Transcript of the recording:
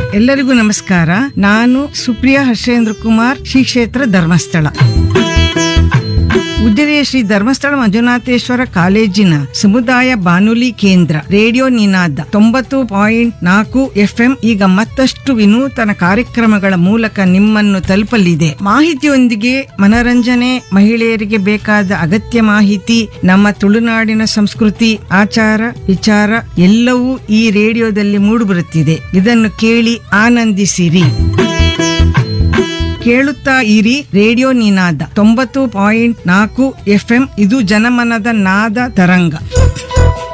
ಎಲ್ಲರಿಗೂ ನಮಸ್ಕಾರ ನಾನು ಸುಪ್ರಿಯಾ ಹರ್ಷೇಂದ್ರ ಕುಮಾರ್ ಶ್ರೀ ಕ್ಷೇತ್ರ ಧರ್ಮಸ್ಥಳ ಉಜಿರೆಯ ಶ್ರೀ ಧರ್ಮಸ್ಥಳ ಮಂಜುನಾಥೇಶ್ವರ ಕಾಲೇಜಿನ ಸಮುದಾಯ ಬಾನುಲಿ ಕೇಂದ್ರ ರೇಡಿಯೋ ನಿನಾದ ತೊಂಬತ್ತು ಪಾಯಿಂಟ್ ನಾಲ್ಕು ಎಫ್ಎಂ ಈಗ ಮತ್ತಷ್ಟು ವಿನೂತನ ಕಾರ್ಯಕ್ರಮಗಳ ಮೂಲಕ ನಿಮ್ಮನ್ನು ತಲುಪಲಿದೆ ಮಾಹಿತಿಯೊಂದಿಗೆ ಮನರಂಜನೆ ಮಹಿಳೆಯರಿಗೆ ಬೇಕಾದ ಅಗತ್ಯ ಮಾಹಿತಿ ನಮ್ಮ ತುಳುನಾಡಿನ ಸಂಸ್ಕೃತಿ ಆಚಾರ ವಿಚಾರ ಎಲ್ಲವೂ ಈ ರೇಡಿಯೋದಲ್ಲಿ ಮೂಡಿಬರುತ್ತಿದೆ ಇದನ್ನು ಕೇಳಿ ಆನಂದಿಸಿರಿ ಕೇಳುತ್ತಾ ಇರಿ ರೇಡಿಯೋ ನಿನಾದ ತೊಂಬತ್ತು ಪಾಯಿಂಟ್ ನಾಲ್ಕು ಎಫ್ಎಂ ಇದು ಜನಮನದ ನಾದ ತರಂಗ